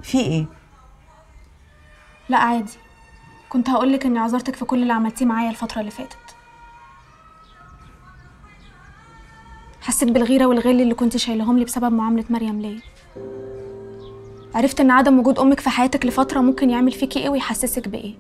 في ايه لا عادي كنت هقولك اني عذرتك في كل اللي عملتيه معايا الفترة اللي فاتت حسيت بالغيرة والغل اللي كنت شايلهم لي بسبب معاملة مريم ليا عرفت ان عدم وجود امك في حياتك لفترة ممكن يعمل فيكي ايه ويحسسك بايه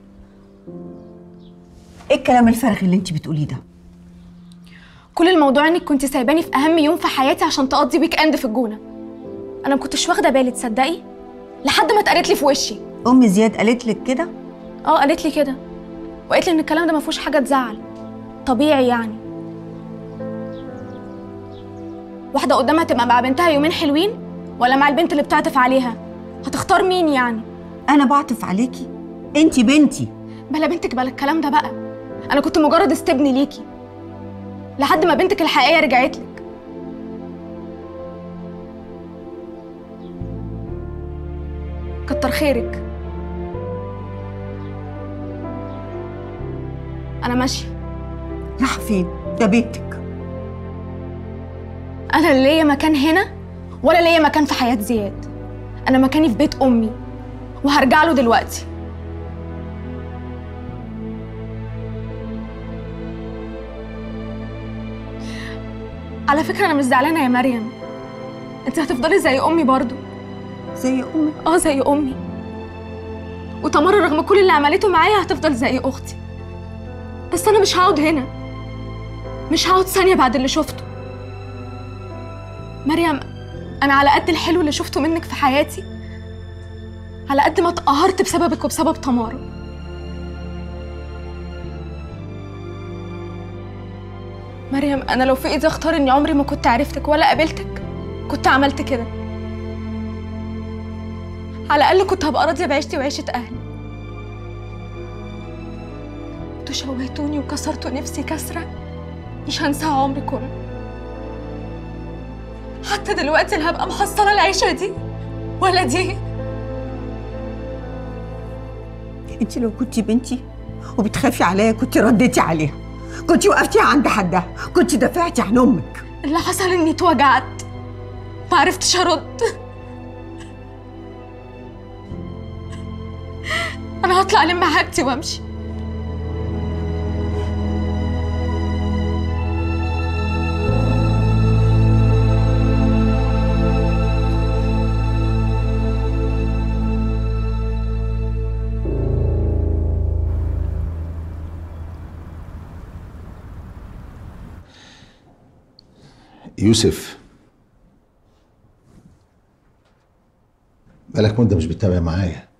ايه الكلام الفارغ اللي انت بتقوليه ده كل الموضوع انك كنت سايباني في اهم يوم في حياتي عشان تقضي ويك اند في الجونة انا ما كنتش واخدة بالي تصدقي لحد ما اتقالت لي في وشي ام زياد قالت لك كده اه قالت لي كده وقالت لي ان الكلام ده ما فيهوش حاجه تزعل طبيعي يعني واحده قدامها تبقى مع بنتها يومين حلوين ولا مع البنت اللي بتعطف عليها هتختار مين يعني انا بعطف عليكي انت بنتي بلا بنتك بلا الكلام ده بقى انا كنت مجرد استبن ليكي لحد ما بنتك الحقيقيه رجعت لك كتر خيرك انا ماشيه راح فين ده بيتك انا لا ليا مكان هنا ولا ليا مكان في حياه زياد انا مكاني في بيت امي وهرجع له دلوقتي على فكره انا مش زعلانه يا مريم انت هتفضلي زي امي برضو زي امك اه زي امي وتمر رغم كل اللي عملته معايا هتفضل زي اختي بس انا مش هقعد هنا مش هقعد ثانيه بعد اللي شفته مريم انا على قد الحلو اللي شفته منك في حياتي على قد ما اتقهرت بسببك وبسبب تمارا مريم انا لو في ايدي اختار اني عمري ما كنت عرفتك ولا قابلتك كنت عملت كده على الاقل كنت هبقى راضيه بعيشتي وعيشه اهلي انتوا شوهتوني وكسرتوا نفسي كسره مش هنساها عمري كله حتى دلوقتي اللي هبقى محصله العيشه دي ولا دي انت لو كنت بنتي وبتخافي عليا كنت رديتي عليها كنت وقفتي عند حدها كنت دافعتي عن امك اللي حصل اني اتوجعت ما عرفتش ارد انا هطلع الم حاجتي وامشي يوسف بقالك مدة مش بتتابع معايا